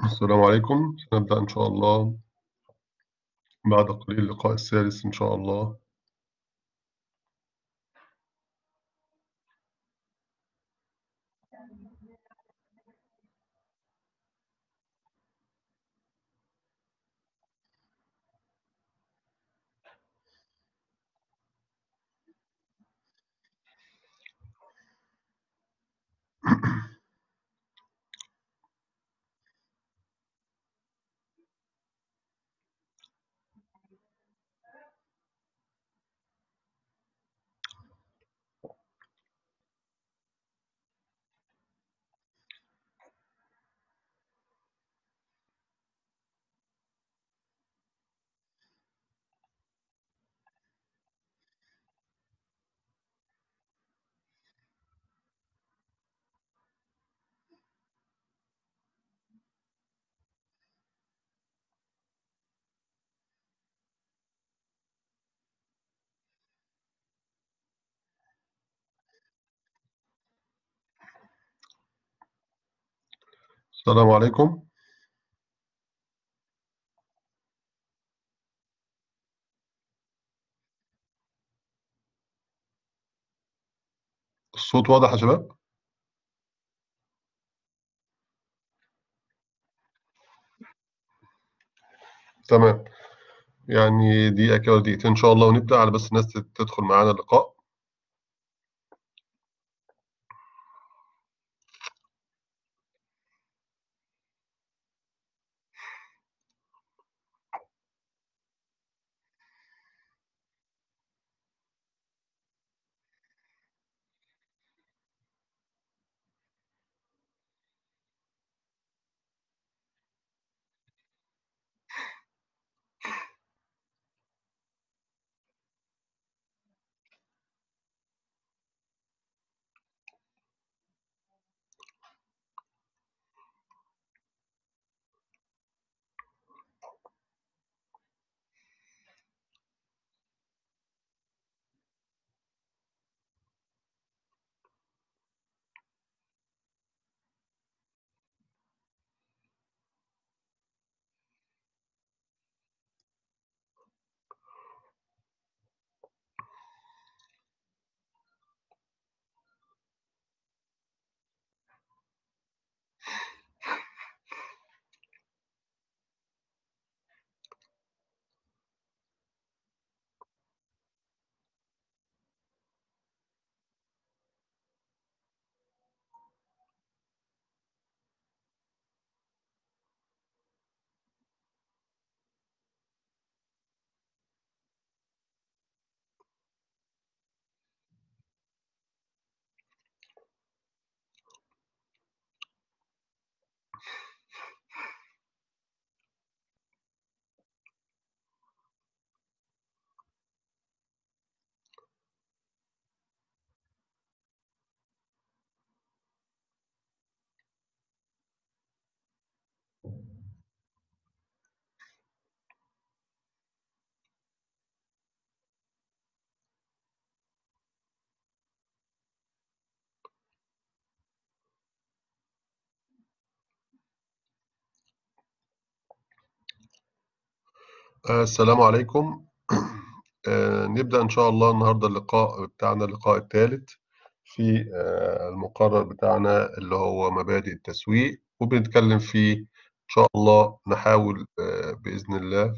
السلام عليكم سنبدأ إن شاء الله بعد قليل اللقاء الثالث إن شاء الله السلام عليكم الصوت واضح يا شباب تمام يعني دقيقة كده ولا دقيقتين إن شاء الله ونبدأ على بس الناس تدخل معانا اللقاء آه، السلام عليكم آه، نبدأ إن شاء الله النهاردة اللقاء بتاعنا اللقاء الثالث في آه، المقرر بتاعنا اللي هو مبادئ التسويق وبنتكلم فيه إن شاء الله نحاول بإذن الله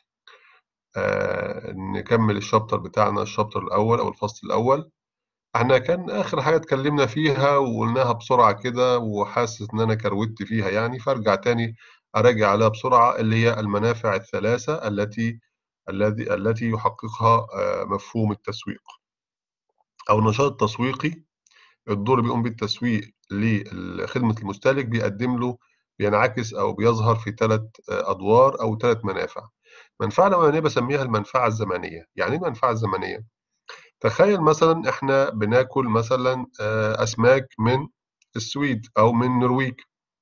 نكمل الشابتر بتاعنا الشابتر الأول أو الفصل الأول احنا كان آخر حاجة اتكلمنا فيها وقلناها بسرعة كده وحاسس إن أنا كروت فيها يعني فأرجع تاني أراجع عليها بسرعة اللي هي المنافع الثلاثة التي الذي التي يحققها مفهوم التسويق أو النشاط التسويقي الدور اللي بيقوم بالتسويق لخدمة المستهلك بيقدم له بينعكس أو بيظهر في ثلاث أدوار أو ثلاث منافع منفعة الأولانية بسميها المنفعة الزمنية يعني إيه المنفعة الزمنية؟ تخيل مثلا إحنا بناكل مثلا أسماك من السويد أو من النرويج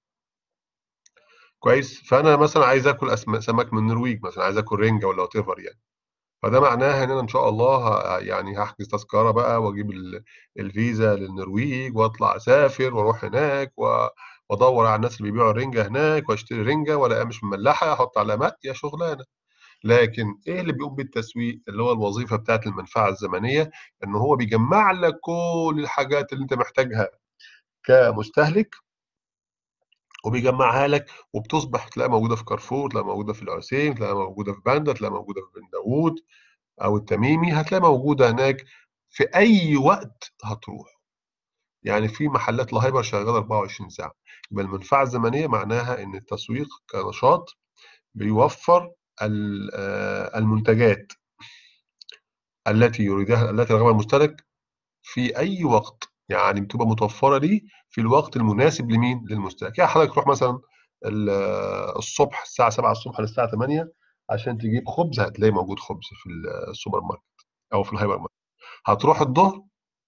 كويس فانا مثلا عايز اكل أسم... سمك من النرويج مثلا عايز اكل رنجه ولا وات ايفر يعني فده معناها ان انا ان شاء الله ه... يعني هحجز تذكره بقى واجيب ال... الفيزا للنرويج واطلع اسافر واروح هناك و... وادور على الناس اللي بيبيعوا الرنجه هناك واشتري رنجه ولا مش مملحه احط على ماء يا شغلانه لكن ايه اللي بيقوم بالتسويق اللي هو الوظيفه بتاعت المنفعه الزمنيه ان هو بيجمع لك كل الحاجات اللي انت محتاجها كمستهلك وبيجمعها لك وبتصبح تلاقيها موجوده في كارفور تلاقيها موجوده في العسيم تلاقيها موجوده في باندا تلاقيها موجوده في بن داوود او التميمي هتلاقيها موجوده هناك في اي وقت هتروح يعني في محلات الهايبر شغاله 24 ساعه يبقى المنفعه الزمنيه معناها ان التسويق كنشاط بيوفر ال- آه، المنتجات التي يريدها التي يرغبها المستهلك في اي وقت يعني بتبقى متوفره ليه في الوقت المناسب لمين للمستهلك يعني حضرتك تروح مثلا ال- الصبح الساعه 7 الصبح للساعه 8 عشان تجيب خبز هتلاقي موجود خبز في السوبر ماركت او في الهايبر ماركت هتروح الظهر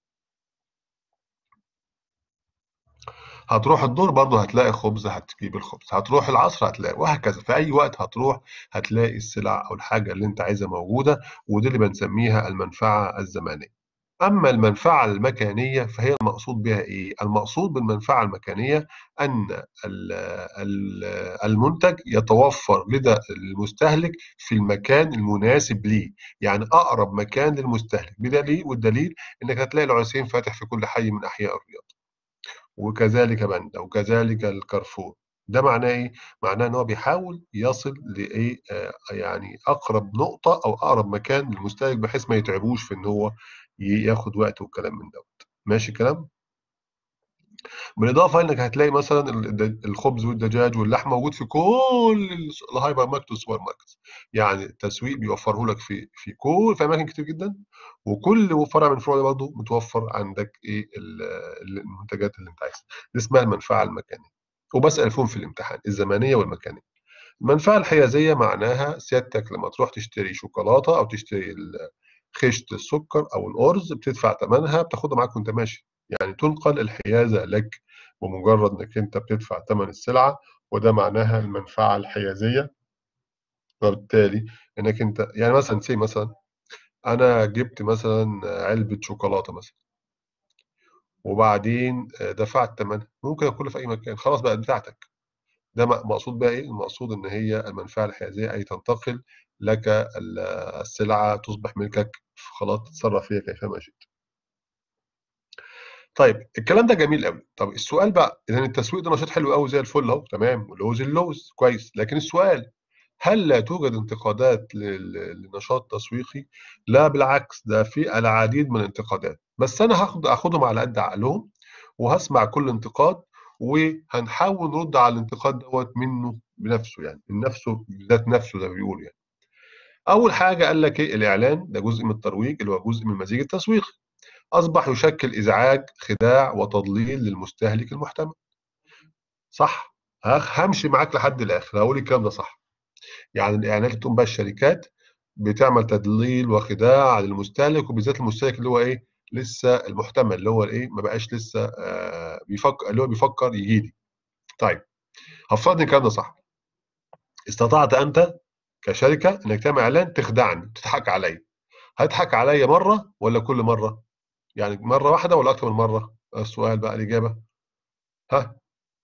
هتروح الظهر برضه هتلاقي خبز هتجيب الخبز هتروح العصر هتلاقي وهكذا في اي وقت هتروح هتلاقي السلع او الحاجه اللي انت عايزها موجوده ودي اللي بنسميها المنفعه الزمنيه أما المنفعة المكانية فهي المقصود بها إيه؟ المقصود بالمنفعة المكانية أن ال- ال- المنتج يتوفر لدى المستهلك في المكان المناسب ليه، يعني أقرب مكان للمستهلك بدليل والدليل إنك هتلاقي العسيم فاتح في كل حي من أحياء الرياض، وكذلك بندا وكذلك الكارفور. ده معناه إيه؟ معناه إن هو بيحاول يصل لإيه؟ آه يعني أقرب نقطة أو أقرب مكان للمستهلك بحيث ما يتعبوش في إن هو ي- ياخد وقت والكلام من دوت ماشي الكلام بالاضافه انك هتلاقي مثلا ال- الخبز والدجاج واللحم موجود في كل ال- الهايبر ماركت والسوبر ماركت يعني التسويق بيوفره لك في في كل في اماكن كتير جدا وكل فرع من فروع برضه متوفر عندك ايه ال- ال- المنتجات اللي انت عايزها دي اسمها المنفعه المكانيه وبسال فيهم في الامتحان الزمنيه والمكانيه المنفعه الحيازيه معناها سيادتك لما تروح تشتري شوكولاته او تشتري ال- خشت السكر او الارز بتدفع ثمنها بتاخدها معاك وانت ماشي يعني تنقل الحيازه لك بمجرد انك انت بتدفع ثمن السلعه وده معناها المنفعه الحيازيه وبالتالي انك انت يعني مثلا سي مثلا انا جبت مثلا علبه شوكولاته مثلا وبعدين دفعت ثمنها ممكن اكلها في اي مكان خلاص بقت بتاعتك ده م- مقصود بقى ايه المقصود ان هي المنفعه الحيازيه اي تنتقل لك ال- السلعه تصبح ملكك خلاص تتصرف فيها كيفما شئت طيب الكلام ده جميل قوي طب السؤال بقى اذا التسويق ده نشاط حلو قوي زي الفل اهو تمام واللوز اللوز كويس لكن السؤال هل لا توجد انتقادات لل- لنشاط تسويقي لا بالعكس ده في العديد من الانتقادات بس انا هاخد اخدهم على قد عقلهم وهسمع كل انتقاد وهنحاول نرد على الانتقاد دوت منه بنفسه يعني من نفسه ذات نفسه زي ما بيقول يعني اول حاجه قال لك ايه الاعلان ده جزء من الترويج اللي هو جزء من المزيج التسويقي أصبح يشكل إزعاج خداع وتضليل للمستهلك المحتمل صح هخ- همشي معاك لحد الآخر هقول الكلام ده صح يعني الإعلانات اللي بتقوم بها الشركات بتعمل تضليل وخداع للمستهلك وبالذات المستهلك اللي هو إيه لسه المحتمل اللي هو الإيه ما بقاش لسه آه بيفكر اللي هو بيفكر يجي لي طيب هفترض إن الكلام ده صح استطعت أنت كشركة إنك تعمل إعلان تخدعني تضحك عليا هتضحك عليا مرة ولا كل مرة؟ يعني مرة واحدة ولا أكتر من مرة؟ السؤال بقى الإجابة ها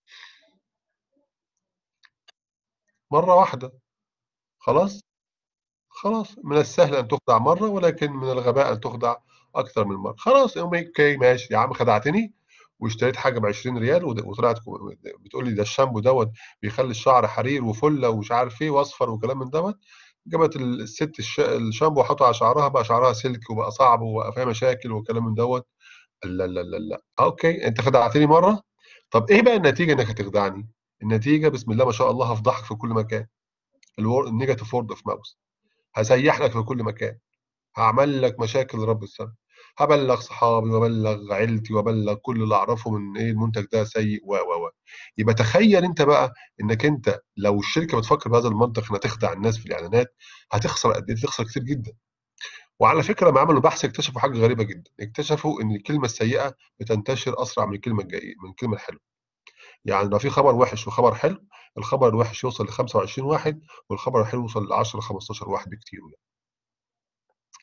مرة واحدة خلاص خلاص من السهل أن تخدع مرة ولكن من الغباء أن تخدع أكثر من مرة خلاص أوكي ماشي يا عم خدعتني واشتريت حاجة ب 20 ريال ود- وطلعت كو- بتقول لي ده الشامبو دوت بيخلي الشعر حرير وفلة ومش عارف إيه وأصفر وكلام من دوت جابت ال- الست الش- الشامبو وحطه على شعرها بقى شعرها سلك وبقى صعب وبقى فيها مشاكل وكلام من دوت لا لا لا لا اوكي انت خدعتني مره طب ايه بقى النتيجه انك هتخدعني النتيجه بسم الله ما شاء الله هفضحك في كل مكان النيجاتيف وورد اوف ماوس هسيح لك في كل مكان هعمل لك مشاكل رب السنة هبلغ صحابي وابلغ عيلتي وابلغ كل اللي اعرفه من ايه المنتج ده سيء و و و يبقى تخيل انت بقى انك انت لو الشركه بتفكر بهذا المنطق انها تخدع الناس في الاعلانات هتخسر قد ايه تخسر كتير جدا وعلى فكره لما عملوا بحث اكتشفوا حاجه غريبه جدا اكتشفوا ان الكلمه السيئه بتنتشر اسرع من الكلمه الجيده من الكلمه الحلوه يعني لو في خبر وحش وخبر حلو الخبر الوحش يوصل ل 25 واحد والخبر الحلو يوصل ل 10 15 واحد بكتير يعني.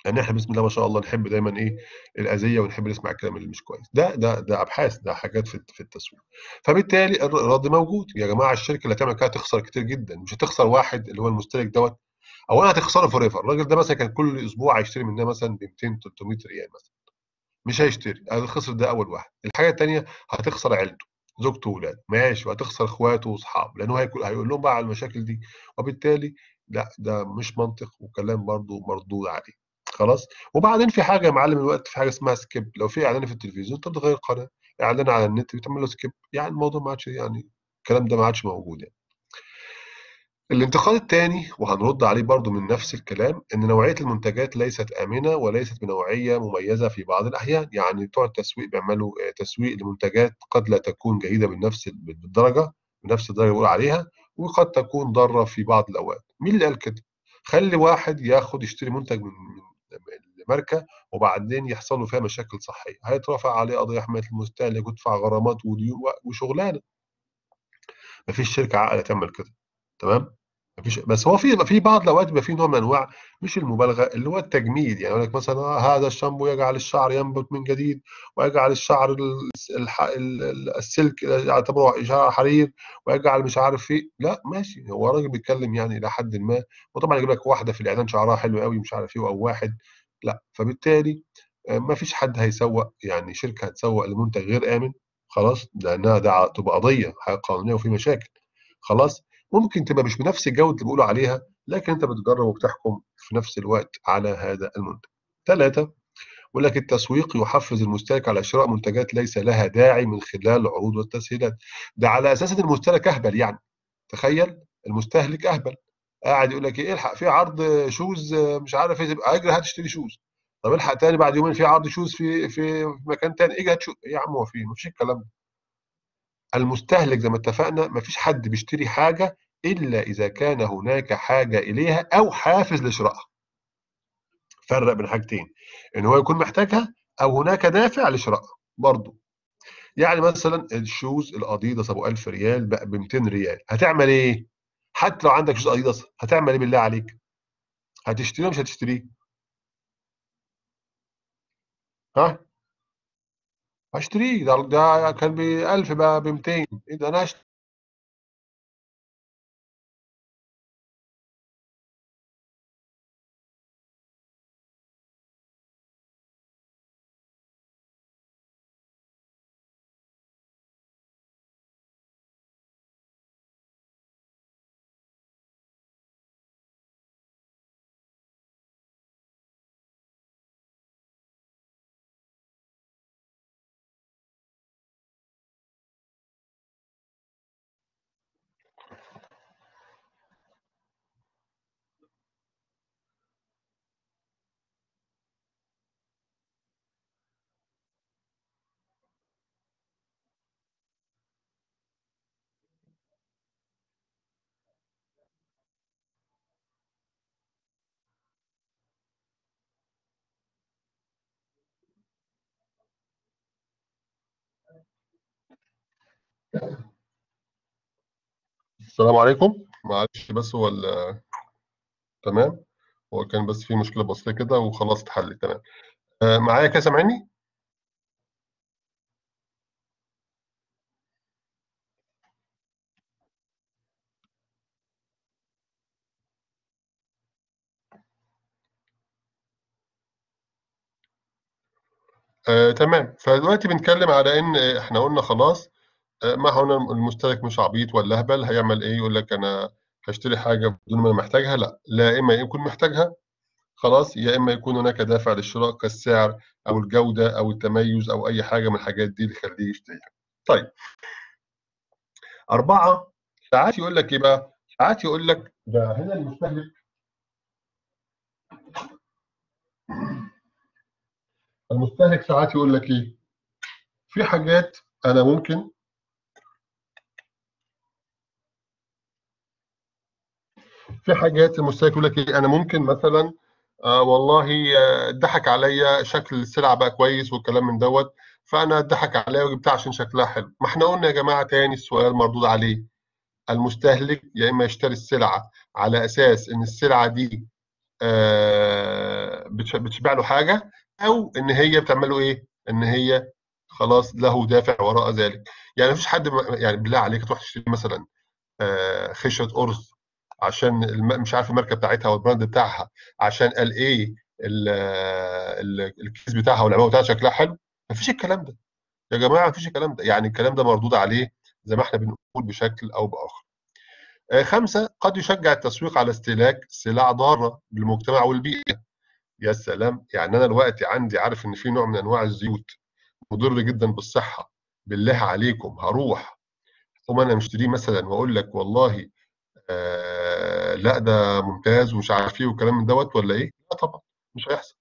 لان احنا بسم الله ما شاء الله نحب دايما ايه الاذيه ونحب نسمع الكلام اللي مش كويس ده ده ده ابحاث ده حاجات في في التسويق فبالتالي الرد موجود يا جماعه الشركه اللي هتعمل كده هتخسر كتير جدا مش هتخسر واحد اللي هو المستهلك دوت اولا هتخسره فور ايفر الراجل ده مثلا كان كل اسبوع هيشتري منها مثلا ب 200 300 ريال مثلا مش هيشتري الخسر ده اول واحد الحاجه الثانيه هتخسر عيلته زوجته واولاده ماشي وهتخسر اخواته واصحابه لانه هيقول هيقول لهم بقى على المشاكل دي وبالتالي لا ده مش منطق وكلام برضه مردود عليه خلاص وبعدين في حاجه يا معلم الوقت في حاجه اسمها سكيب لو في اعلان في التلفزيون انت بتغير قناه اعلان على النت بتعمل له سكيب يعني الموضوع ما عادش يعني الكلام ده ما عادش موجود يعني الانتقاد الثاني وهنرد عليه برضو من نفس الكلام ان نوعيه المنتجات ليست امنه وليست بنوعيه مميزه في بعض الاحيان يعني بتوع التسويق بيعملوا تسويق لمنتجات قد لا تكون جيده بنفس بالدرجه بنفس الدرجه اللي بيقول عليها وقد تكون ضاره في بعض الاوقات مين اللي قال كده خلي واحد ياخد يشتري منتج من ماركه وبعدين يحصل له فيها مشاكل صحيه هيترفع عليه قضيه حمايه المستهلك ويدفع غرامات وديون وشغلانه مفيش شركه عاقله تعمل كده تمام مفيش بس هو في في بعض الاوقات بيبقى في نوع من انواع مش المبالغه اللي هو التجميل يعني يقول لك مثلا هذا الشامبو يجعل الشعر ينبت من جديد ويجعل الشعر السلك يعتبره شعر حرير ويجعل مش عارف ايه لا ماشي هو راجل بيتكلم يعني الى حد ما وطبعا يجيب لك واحده في الاعلان شعرها حلو قوي مش عارف ايه او واحد لا فبالتالي ما فيش حد هيسوق يعني شركه هتسوق لمنتج غير امن خلاص لانها ده تبقى قضيه حاجه قانونيه وفي مشاكل خلاص ممكن تبقى مش بنفس الجوده اللي بيقولوا عليها لكن انت بتجرب وبتحكم في نفس الوقت على هذا المنتج. ثلاثه يقول لك التسويق يحفز المستهلك على شراء منتجات ليس لها داعي من خلال العروض والتسهيلات. ده على اساس ان المستهلك اهبل يعني. تخيل المستهلك اهبل قاعد يقول لك ايه الحق في عرض شوز مش عارف ايه اجري هات اشتري شوز. طب الحق تاني بعد يومين في عرض شوز في في مكان تاني اجي هات شوز ايه يا عم هو في مفيش الكلام ده. المستهلك زي ما اتفقنا مفيش حد بيشتري حاجة إلا إذا كان هناك حاجة إليها أو حافز لشرائها. فرق بين حاجتين إن هو يكون محتاجها أو هناك دافع لشرائها برضه. يعني مثلا الشوز الأديداس أبو 1000 ريال بقى ب 200 ريال هتعمل إيه؟ حتى لو عندك شوز أديداس هتعمل إيه بالله عليك؟ هتشتريه مش هتشتريه؟ ها؟ هشتريه ده ده كان ب 1000 بقى ب 200 ايه ده انا هشتري السلام عليكم معلش بس هو ال- تمام هو كان بس في مشكلة بسيطة كده وخلاص اتحلت تمام آه، معايا كده سامعني؟ آه، تمام فدلوقتي بنتكلم على ان آه، احنا قلنا خلاص آه، ما هو المستهلك مش عبيط ولا اهبل هيعمل ايه يقول لك انا هشتري حاجه بدون ما أنا محتاجها لا لا اما يكون محتاجها خلاص يا اما يكون هناك دافع للشراء كالسعر او الجوده او التميز او اي حاجه من الحاجات دي اللي تخليه يشتريها طيب اربعه ساعات يقول لك ايه بقى ساعات يقول لك ده هنا المستهلك المستهلك ساعات يقول لك ايه في حاجات انا ممكن في حاجات المستهلك يقول لك ايه انا ممكن مثلا آه والله آه، ضحك عليا شكل السلعه بقى كويس والكلام من دوت فانا ضحك عليا وجبتها عشان شكلها حلو ما احنا قلنا يا جماعه تاني السؤال مردود عليه المستهلك يا اما يشتري السلعه على اساس ان السلعه دي آه، بتش- بتشبع له حاجه او ان هي بتعمل له ايه؟ ان هي خلاص له دافع وراء ذلك يعني مفيش حد م- يعني بالله عليك تروح تشتري مثلا آه، خشره ارز عشان الم... مش عارف الماركه بتاعتها او البراند بتاعها عشان قال ايه ال... ال... الكيس بتاعها والعلبه بتاعها شكلها حلو مفيش الكلام ده يا جماعه مفيش الكلام ده يعني الكلام ده مردود عليه زي ما احنا بنقول بشكل او باخر آه، خمسة قد يشجع التسويق على استهلاك سلع ضارة للمجتمع والبيئة يا سلام يعني أنا دلوقتي عندي عارف إن في نوع من أنواع الزيوت مضر جدا بالصحة بالله عليكم هروح ثم أنا مشتريه مثلا وأقول لك والله آه لا ده ممتاز ومش عارف إيه والكلام من دوت ولا إيه؟ لا طبعا مش هيحصل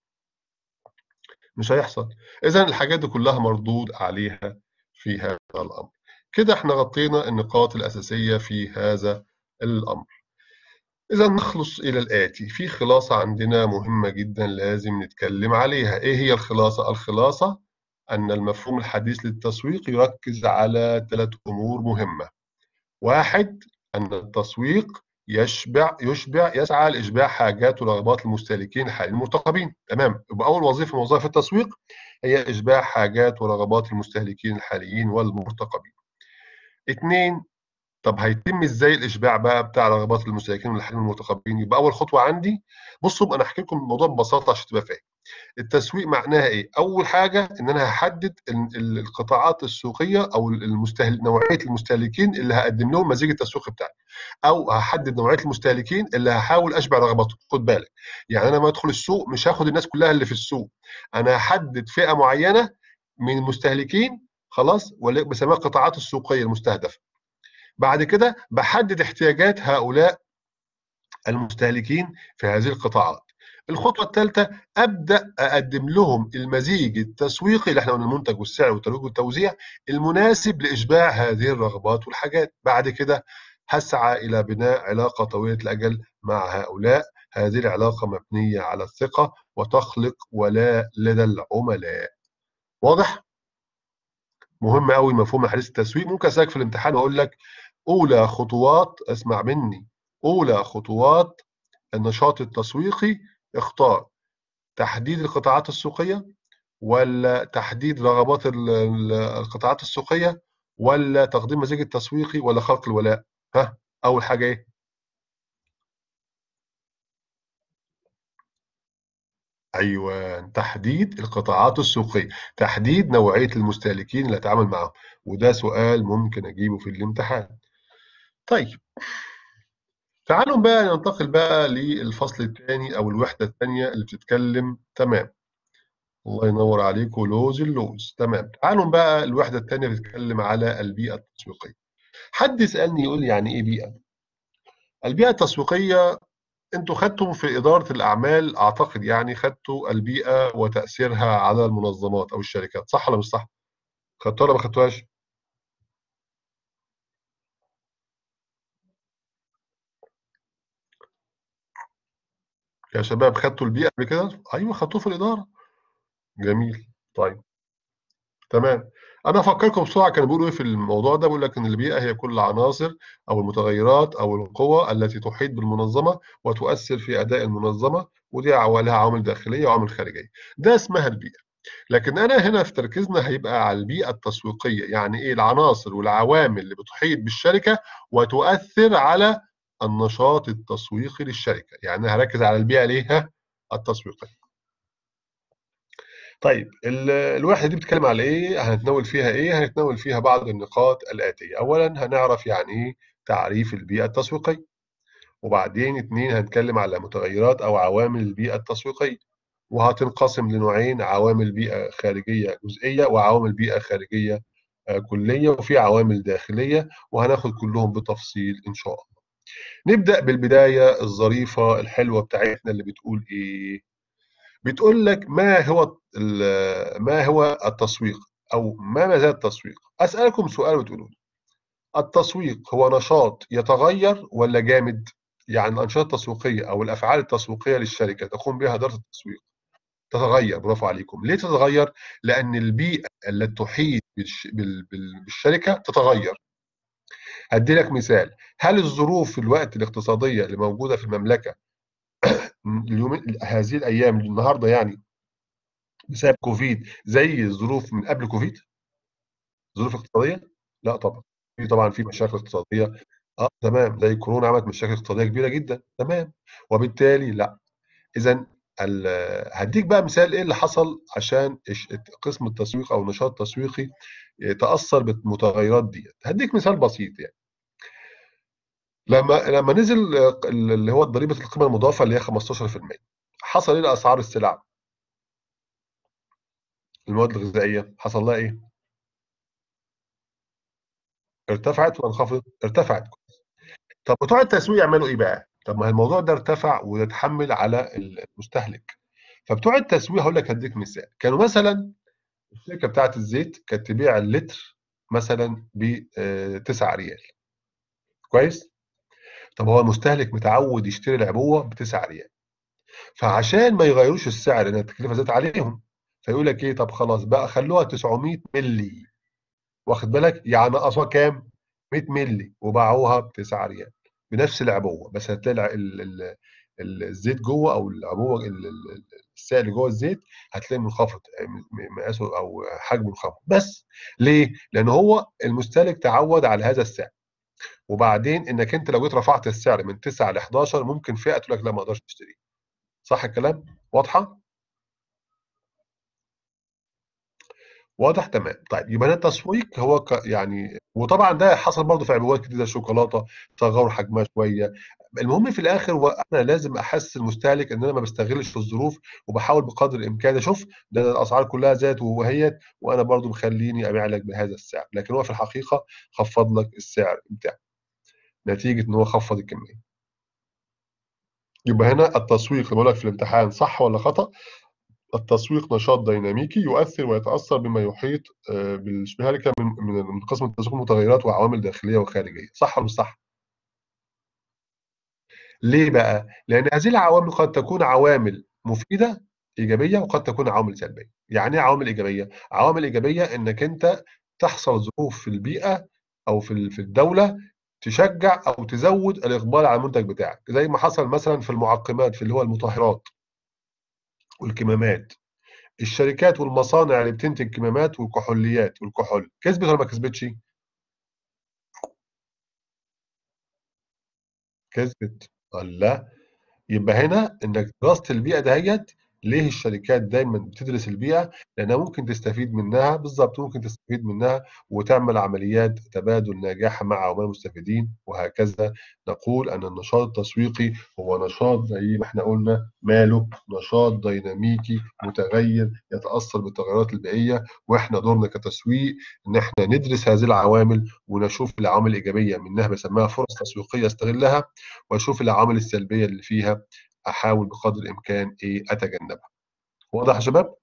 مش هيحصل إذا الحاجات دي كلها مردود عليها في هذا الأمر كده احنا غطينا النقاط الأساسية في هذا الأمر إذا نخلص إلى الآتي في خلاصة عندنا مهمة جدا لازم نتكلم عليها إيه هي الخلاصة؟ الخلاصة أن المفهوم الحديث للتسويق يركز على ثلاث أمور مهمة واحد أن التسويق يشبع يشبع يسعى لإشباع حاجات ورغبات المستهلكين الحاليين المرتقبين تمام يبقى أول وظيفة من وظائف التسويق هي إشباع حاجات ورغبات المستهلكين الحاليين والمرتقبين اثنين طب هيتم ازاي الاشباع بقى بتاع رغبات المستهلكين والحاليين المرتقبين يبقى اول خطوه عندي بصوا انا احكي لكم الموضوع ببساطه عشان تبقى فاهم التسويق معناها ايه اول حاجه ان انا هحدد ال- ال- القطاعات السوقيه او المستهل... نوعيه المستهلكين اللي هقدم لهم مزيج التسويق بتاعي او هحدد نوعيه المستهلكين اللي هحاول اشبع رغباتهم خد بالك يعني انا لما ادخل السوق مش هاخد الناس كلها اللي في السوق انا هحدد فئه معينه من المستهلكين خلاص ولا بسميها القطاعات السوقيه المستهدفه بعد كده بحدد احتياجات هؤلاء المستهلكين في هذه القطاعات الخطوة الثالثة أبدأ أقدم لهم المزيج التسويقي اللي احنا قلنا المنتج والسعر والترويج والتوزيع المناسب لإشباع هذه الرغبات والحاجات بعد كده هسعى إلى بناء علاقة طويلة الأجل مع هؤلاء هذه العلاقة مبنية على الثقة وتخلق ولاء لدى العملاء واضح؟ مهم قوي مفهوم حديث التسويق ممكن اسالك في الامتحان واقول لك اولى خطوات اسمع مني اولى خطوات النشاط التسويقي اختار تحديد القطاعات السوقيه ولا تحديد رغبات ال- ال- القطاعات السوقيه ولا تقديم مزيج التسويقي ولا خلق الولاء ها اول حاجه ايه ايوه تحديد القطاعات السوقيه تحديد نوعيه المستهلكين اللي اتعامل معاهم وده سؤال ممكن اجيبه في الامتحان طيب تعالوا بقى ننتقل بقى للفصل الثاني او الوحده الثانيه اللي بتتكلم تمام الله ينور عليكم لوز اللوز تمام تعالوا بقى الوحده الثانيه بتتكلم على البيئه التسويقيه حد يسالني يقول لي يعني ايه بيئه البيئه التسويقيه انتوا خدتوا في اداره الاعمال اعتقد يعني خدتوا البيئه وتاثيرها على المنظمات او الشركات صح ولا مش صح خدتوها ولا ما خدتوهاش يا شباب خدتوا البيئه قبل كده ايوه خدتوه في الاداره جميل طيب تمام انا افكركم بسرعه كانوا بيقولوا ايه في الموضوع ده بيقول لك ان البيئه هي كل العناصر او المتغيرات او القوى التي تحيط بالمنظمه وتؤثر في اداء المنظمه ودي عوا- لها عوامل داخليه وعوامل خارجيه ده اسمها البيئه لكن انا هنا في تركيزنا هيبقى على البيئه التسويقيه يعني ايه العناصر والعوامل اللي بتحيط بالشركه وتؤثر على النشاط التسويقي للشركه يعني هركز على البيئه ليه ها؟ التسويقيه طيب ال- الوحدة دي بتتكلم على إيه؟ هنتناول فيها إيه؟ هنتناول فيها بعض النقاط الآتية، أولاً هنعرف يعني إيه تعريف البيئة التسويقية، وبعدين اتنين هنتكلم على متغيرات أو عوامل البيئة التسويقية، وهتنقسم لنوعين عوامل بيئة خارجية جزئية وعوامل بيئة خارجية آه، كلية وفي عوامل داخلية وهناخد كلهم بتفصيل إن شاء الله. نبدأ بالبداية الظريفة الحلوة بتاعتنا اللي بتقول إيه؟ بتقول لك ما هو ال- ما هو التسويق او ما مزايا التسويق اسالكم سؤال وتقولوا لي التسويق هو نشاط يتغير ولا جامد يعني الانشطه التسويقيه او الافعال التسويقيه للشركه تقوم بها اداره التسويق تتغير برافو عليكم ليه تتغير لان البيئه التي تحيط بالش- بال- بال- بالشركه تتغير هدي لك مثال هل الظروف في الوقت الاقتصاديه اللي موجوده في المملكه اليومين هذه الايام النهارده يعني بسبب كوفيد زي الظروف من قبل كوفيد ظروف اقتصاديه لا طبعا في طبعا في مشاكل اقتصاديه اه تمام زي كورونا عملت مشاكل اقتصاديه كبيره جدا تمام وبالتالي لا اذا هديك بقى مثال ايه اللي حصل عشان قسم التسويق او النشاط التسويقي يتاثر بالمتغيرات دي هديك مثال بسيط يعني لما لما نزل اللي هو ضريبه القيمه المضافه اللي هي 15% حصل ايه لاسعار السلع المواد الغذائيه حصل لها ايه ارتفعت ولا انخفضت ارتفعت طب بتوع التسويق يعملوا ايه بقى طب ما الموضوع ده ارتفع ويتحمل على المستهلك فبتوع التسويق هقول لك هديك مثال كانوا مثلا الشركه بتاعت الزيت كانت تبيع اللتر مثلا ب 9 ريال كويس طب هو المستهلك متعود يشتري العبوه ب 9 ريال فعشان ما يغيروش السعر لان التكلفه زادت عليهم فيقول لك ايه طب خلاص بقى خلوها 900 مللي واخد بالك يعني نقصوها كام 100 مللي وباعوها ب 9 ريال بنفس العبوه بس هتلاقي ال ال الزيت جوه او العبوه السائل اللي جوه الزيت هتلاقيه منخفض مقاسه او حجمه منخفض بس ليه؟ لان هو المستهلك تعود على هذا السعر وبعدين انك انت لو جيت رفعت السعر من 9 ل 11 ممكن فئه تقول لك لا ما اقدرش اشتري صح الكلام؟ واضحه؟ واضح تمام طيب يبقى ده التسويق هو ك يعني وطبعا ده حصل برضه في عبوات كتير زي الشوكولاته صغروا حجمها شويه المهم في الاخر هو انا لازم احسس المستهلك ان انا ما بستغلش في الظروف وبحاول بقدر الامكان اشوف ده الاسعار كلها زادت وهيت وانا برضه مخليني ابيع لك بهذا السعر لكن هو في الحقيقه خفض لك السعر بتاعك نتيجه ان هو خفض الكميه يبقى هنا التسويق اللي بقول لك في الامتحان صح ولا خطأ التسويق نشاط ديناميكي يؤثر ويتأثر بما يحيط بالمشاركة من من قسم التسويق المتغيرات وعوامل داخلية وخارجية صح ولا مش صح؟ ليه بقى؟ لأن هذه العوامل قد تكون عوامل مفيدة إيجابية وقد تكون عوامل سلبية يعني إيه عوامل إيجابية؟ عوامل إيجابية إنك أنت تحصل ظروف في البيئة أو في في الدولة تشجع أو تزود الإقبال على المنتج بتاعك زي ما حصل مثلا في المعقمات في اللي هو المطهرات والكمامات الشركات والمصانع اللي بتنتج كمامات والكحوليات والكحول كسبت ولا ما كسبتش؟ كسبت لا يبقى هنا انك دراسه البيئه دهيت ليه الشركات دايما بتدرس البيئه؟ لانها ممكن تستفيد منها بالظبط ممكن تستفيد منها وتعمل عمليات تبادل ناجحه مع عملاء المستفيدين وهكذا نقول ان النشاط التسويقي هو نشاط زي ما احنا قلنا ماله نشاط ديناميكي متغير يتاثر بالتغيرات البيئيه واحنا دورنا كتسويق ان احنا ندرس هذه العوامل ونشوف العوامل الايجابيه منها بسميها فرص تسويقيه استغلها واشوف العوامل السلبيه اللي فيها احاول بقدر الامكان ايه اتجنبها واضح يا شباب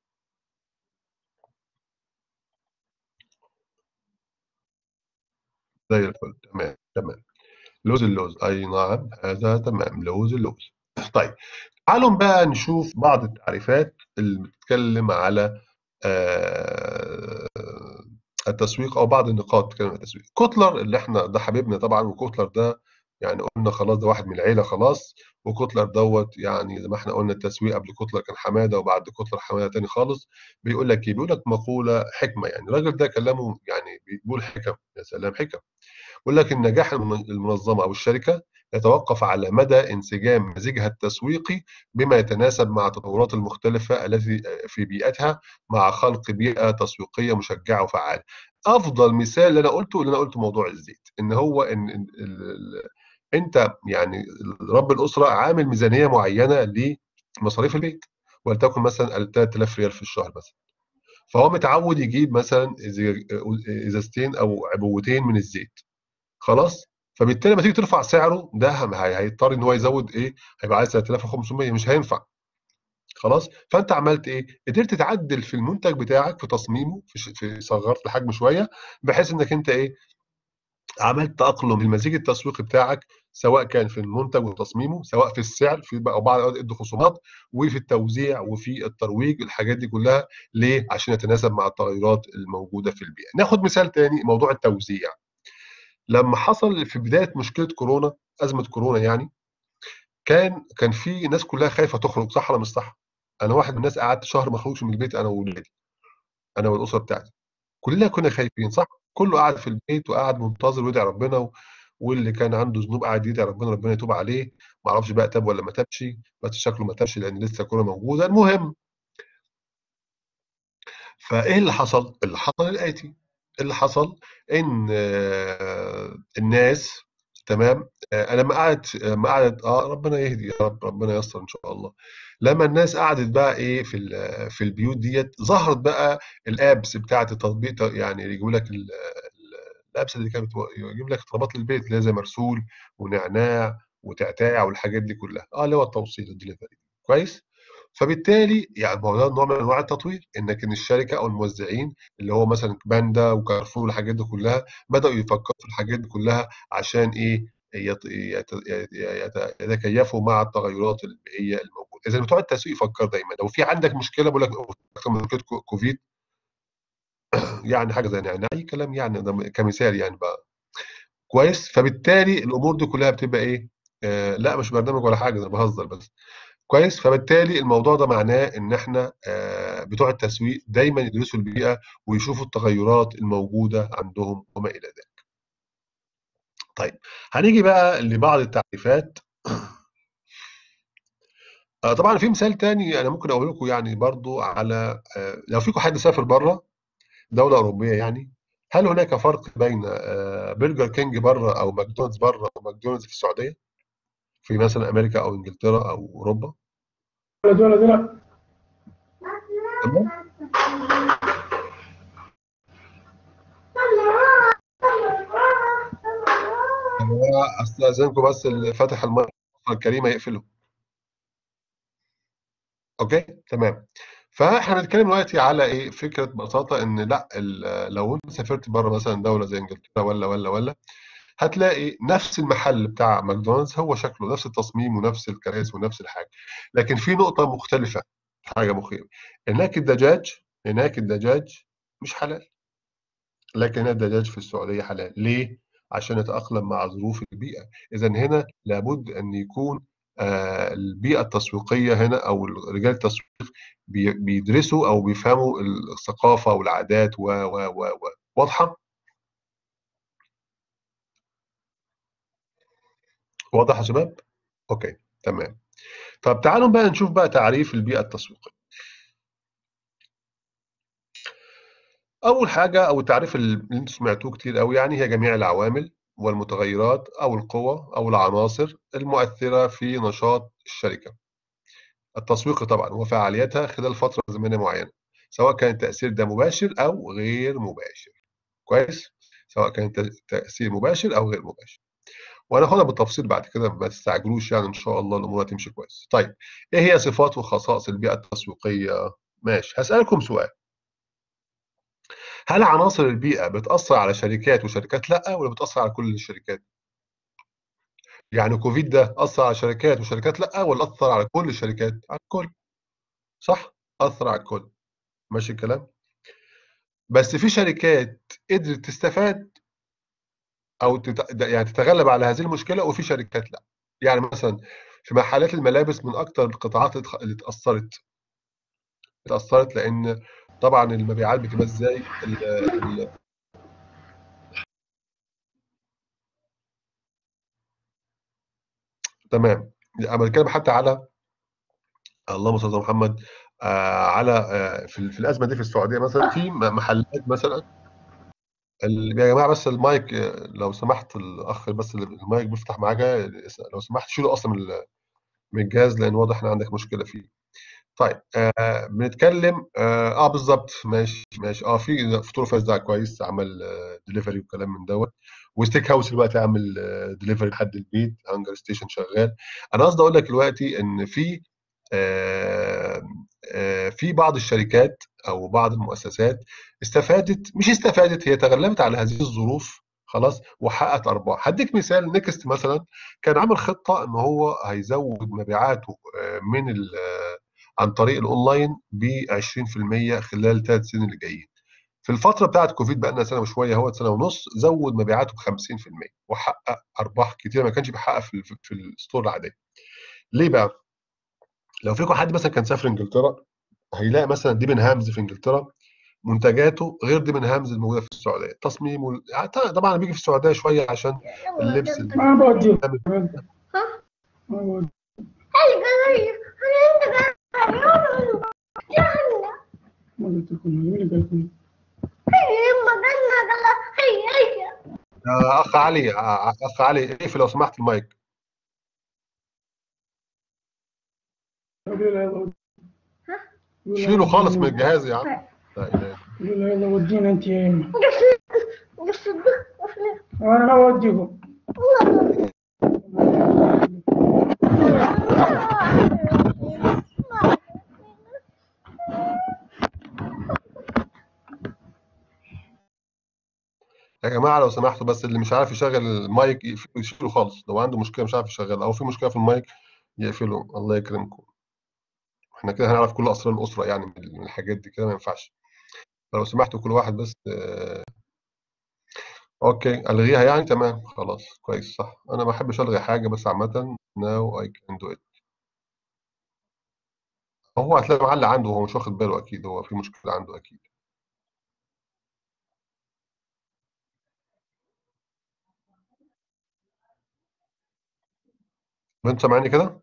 زي الفل تمام تمام لوز اللوز اي نعم هذا تمام لوز اللوز طيب تعالوا بقى نشوف بعض التعريفات اللي بتتكلم على آه التسويق او بعض النقاط بتتكلم عن التسويق كوتلر اللي احنا ده حبيبنا طبعا وكوتلر ده يعني قلنا خلاص ده واحد من العيله خلاص وكوتلر دوت يعني زي ما احنا قلنا التسويق قبل كوتلر كان حماده وبعد كوتلر حماده تاني خالص بيقول لك ايه؟ بيقول لك مقوله حكمه يعني الراجل ده كلامه يعني بيقول حكم يا سلام حكم بيقول لك النجاح المنظمه او الشركه يتوقف على مدى انسجام مزيجها التسويقي بما يتناسب مع التطورات المختلفه التي في بيئتها مع خلق بيئه تسويقيه مشجعه وفعاله. افضل مثال اللي انا قلته اللي انا قلته موضوع الزيت ان هو ان انت يعني رب الاسره عامل ميزانيه معينه لمصاريف البيت ولتكن مثلا 3000 ريال في الشهر مثلا فهو متعود يجيب مثلا ازازتين او عبوتين من الزيت خلاص فبالتالي لما تيجي ترفع سعره ده هيضطر ان هو يزود ايه هيبقى عايز 3500 مش هينفع خلاص فانت عملت ايه قدرت تعدل في المنتج بتاعك في تصميمه في, في صغرت الحجم شويه بحيث انك انت ايه عملت تاقلم المزيج التسويقي بتاعك سواء كان في المنتج وتصميمه سواء في السعر في بقى بعض الاوقات ادوا خصومات وفي التوزيع وفي الترويج الحاجات دي كلها ليه عشان يتناسب مع التغيرات الموجوده في البيئه ناخد مثال تاني موضوع التوزيع لما حصل في بدايه مشكله كورونا ازمه كورونا يعني كان كان في الناس كلها خايفه تخرج صح ولا مش صح؟ انا واحد من الناس قعدت شهر ما اخرجش من البيت انا واولادي انا والاسره بتاعتي كلنا كنا خايفين صح؟ كله قاعد في البيت وقاعد منتظر ويدعي ربنا و... واللي كان عنده ذنوب قاعد يدعي ربنا ربنا يتوب عليه ما اعرفش بقى تاب ولا ما تابش بس شكله ما تابش لان لسه كورونا موجوده المهم فايه اللي حصل؟ اللي حصل الاتي اللي حصل ان آه، الناس تمام آه، انا لما قعدت لما قعدت اه ربنا يهدي يا رب ربنا ييسر ان شاء الله لما الناس قعدت بقى ايه في ال- في البيوت ديت ظهرت بقى الابس بتاعت التطبيق يعني يجيبوا لك ال- ال- الابس اللي كانت بتو- يجيب لك طلبات للبيت اللي هي زي مرسول ونعناع وتعتاع والحاجات دي كلها اه اللي هو التوصيل الدليفري كويس فبالتالي يعني ما هو ده نوع من انواع التطوير انك ان الشركه او الموزعين اللي هو مثلا باندا وكارفور والحاجات دي كلها بداوا يفكروا في الحاجات دي كلها عشان ايه يت- يت- يت- يتكيفوا مع التغيرات البيئيه الموجوده اذا بتوع التسويق يفكر دايما لو في عندك مشكله بقول لك أكتر من مشكله كو- كوفيد يعني حاجه زي يعني اي كلام يعني ده كمثال يعني بقى كويس فبالتالي الامور دي كلها بتبقى ايه آه لا مش برنامج ولا حاجه انا بهزر بس كويس فبالتالي الموضوع ده معناه ان احنا آه، بتوع التسويق دايما يدرسوا البيئه ويشوفوا التغيرات الموجوده عندهم وما الى ذلك. طيب هنيجي بقى لبعض التعريفات آه، طبعا في مثال تاني انا ممكن اقول لكم يعني برضو على آه، لو فيكم حد سافر بره دوله اوروبيه يعني هل هناك فرق بين آه، برجر كينج بره او ماكدونالدز بره وماكدونالدز في السعوديه في مثلا امريكا او انجلترا او اوروبا تمام هو استاذنكم بس اللي فاتح المايك الكريمه يقفله اوكي تمام فاحنا هنتكلم دلوقتي على ايه فكره ببساطه ان لا ال- لو انت سافرت بره مثلا دوله زي انجلترا ولا ولا ولا هتلاقي نفس المحل بتاع ماكدونالدز هو شكله نفس التصميم ونفس الكراسي ونفس الحاجه لكن في نقطه مختلفه حاجه مخيفه هناك الدجاج هناك الدجاج مش حلال لكن هنا الدجاج في السعوديه حلال ليه عشان يتاقلم مع ظروف البيئه اذا هنا لابد ان يكون آه، البيئه التسويقيه هنا او رجال التسويق بي- بيدرسوا او بيفهموا الثقافه والعادات و و و و واضحه واضح يا شباب اوكي تمام طب تعالوا بقى نشوف بقى تعريف البيئه التسويقيه اول حاجه او التعريف اللي انتم سمعتوه كتير قوي يعني هي جميع العوامل والمتغيرات او القوى او العناصر المؤثره في نشاط الشركه التسويقي طبعا وفعاليتها خلال فتره زمنيه معينه سواء كان التاثير ده مباشر او غير مباشر كويس سواء كان ت- تاثير مباشر او غير مباشر وهناخدها بالتفصيل بعد كده ما تستعجلوش يعني ان شاء الله الامور هتمشي كويس طيب ايه هي صفات وخصائص البيئه التسويقيه ماشي هسالكم سؤال هل عناصر البيئه بتاثر على شركات وشركات لا ولا بتاثر على كل الشركات يعني كوفيد ده اثر على شركات وشركات لا ولا اثر على كل الشركات على الكل صح اثر على الكل ماشي الكلام بس في شركات قدرت تستفاد او تت... يعني تتغلب على هذه المشكله وفي شركات لا يعني مثلا في محلات الملابس من اكتر القطاعات اللي اتخ- اللي اتاثرت اتاثرت لان طبعا المبيعات بتبقى ازاي ال... ال... تمام انا بتكلم حتى على اللهم صل على محمد آه على آه في, ال- في الازمه دي في السعوديه مثلا في م- محلات مثلا ال- يا جماعه بس المايك آه، لو سمحت الاخ بس اللي المايك بيفتح معاك لو سمحت شيله اصلا من ال- من الجهاز لان واضح ان عندك مشكله فيه طيب آه بنتكلم اه, آه بالظبط ماشي ماشي اه في فطور فايز ده كويس عمل آه دليفري وكلام من دوت وستيك هاوس دلوقتي عامل آه دليفري لحد البيت هانجر ستيشن شغال انا قصدي اقول لك دلوقتي ان في آه آه في بعض الشركات او بعض المؤسسات استفادت مش استفادت هي تغلبت على هذه الظروف خلاص وحققت ارباح هديك مثال نيكست مثلا كان عامل خطه ان هو هيزود مبيعاته آه، من ال- آه، عن طريق الاونلاين ب 20% خلال ثلاث سنين اللي جايين في الفتره بتاعت كوفيد بقى لنا سنه وشويه هو سنه ونص زود مبيعاته ب 50% وحقق ارباح كتير ما كانش بيحقق في ال- في الستور العاديه ليه بقى؟ لو فيكم حد مثلا كان سافر انجلترا هيلاقي مثلا ديبن هامز في انجلترا منتجاته غير ديبن هامز الموجوده في السعوديه التصميم وال... يعني طبعا بيجي في السعوديه شويه عشان اللبس ال- ما بودي ها ما بودي هل قال انا عندك ما قلت لكم مين اللي قال لكم هي ما قلنا قال هي هي آه، اخ علي آه، اخ علي اقفل لو سمحت المايك قولوا له يلا ود- ها؟ قولوا له شيله خالص من ودينا- الجهاز يا عم لا اله قولوا له يلا ودينا انت يا ايمن قصد قصد وانا ما بوديكم يا جماعه لو سمحتوا بس اللي مش عارف يشغل المايك يقفله- يشيله خالص لو عنده مشكله مش عارف يشغل او في مشكله في المايك يقفله الله يكرمكم احنا كده هنعرف كل اسرار الاسره يعني من من الحاجات دي كده ما ينفعش فلو سمحتوا كل واحد بس آه، اوكي الغيها يعني تمام خلاص كويس صح انا ما بحبش الغي حاجه بس عامه now I can do it هو هتلاقي معلق عنده وهو مش واخد باله اكيد هو في مشكله عنده اكيد انت سامعني كده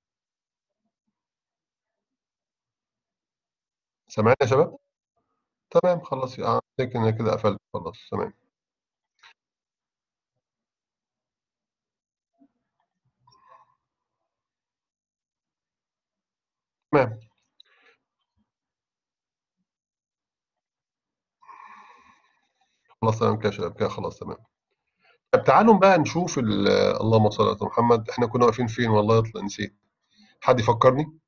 سامعني يا شباب تمام خلاص يعني اعتقد ان أنا كده قفلت خلاص تمام تمام خلاص تمام كده يا شباب كده خلاص تمام طب تعالوا بقى نشوف ال- اللهم صل على محمد احنا كنا واقفين فين والله طلع نسيت حد يفكرني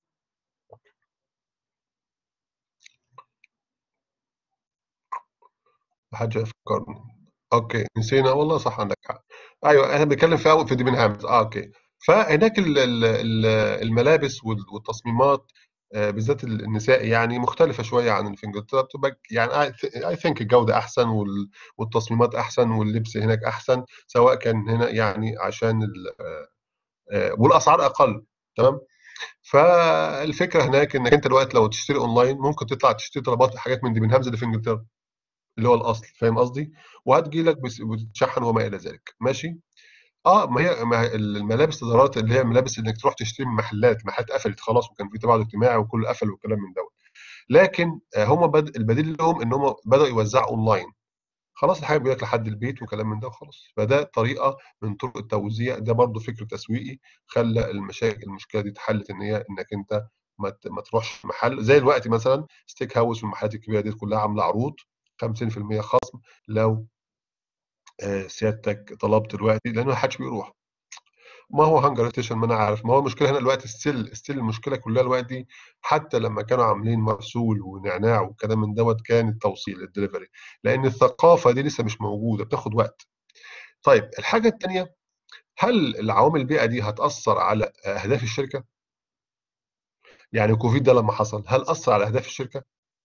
محدش يفكرني اوكي نسينا والله صح عندك حق ايوه احنا بنتكلم في اول في ديبن هامز اه اوكي فهناك ال- ال- ال- الملابس وال- والتصميمات آه، بالذات النسائي يعني مختلفه شويه عن اللي في انجلترا بتبقى يعني اي ثينك الجوده احسن وال- والتصميمات احسن واللبس هناك احسن سواء كان هنا يعني عشان ال- آه، والاسعار اقل تمام فالفكره هناك انك انت دلوقتي لو تشتري اونلاين ممكن تطلع تشتري طلبات حاجات من ديبن هامز اللي في انجلترا اللي هو الاصل فاهم قصدي وهتجي لك بس- بتتشحن وما الى ذلك ماشي اه ما هي ما هي الملابس الادارات اللي هي الملابس انك تروح تشتري من محلات محلات قفلت خلاص وكان في تباعد اجتماعي وكل قفل والكلام من دوت لكن آه، هم بد... البديل لهم ان هم بداوا يوزعوا اونلاين خلاص الحاجه بيجي لك لحد البيت وكلام من ده وخلاص فده طريقه من طرق التوزيع ده برضو فكر تسويقي خلى المشاكل المشكله دي اتحلت ان هي انك انت ما ت- ما تروحش محل زي الوقت مثلا ستيك هاوس والمحلات الكبيره دي كلها عامله عروض 50% خصم لو آه، سيادتك طلبت دلوقتي لان ما حدش بيروح ما هو هانجر ستيشن ما انا عارف ما هو المشكله هنا دلوقتي ستيل ستيل المشكله كلها دلوقتي حتى لما كانوا عاملين مرسول ونعناع والكلام من دوت كان التوصيل الدليفري لان الثقافه دي لسه مش موجوده بتاخد وقت طيب الحاجه الثانيه هل العوامل البيئه دي هتاثر على اهداف الشركه يعني كوفيد ده لما حصل هل اثر على اهداف الشركه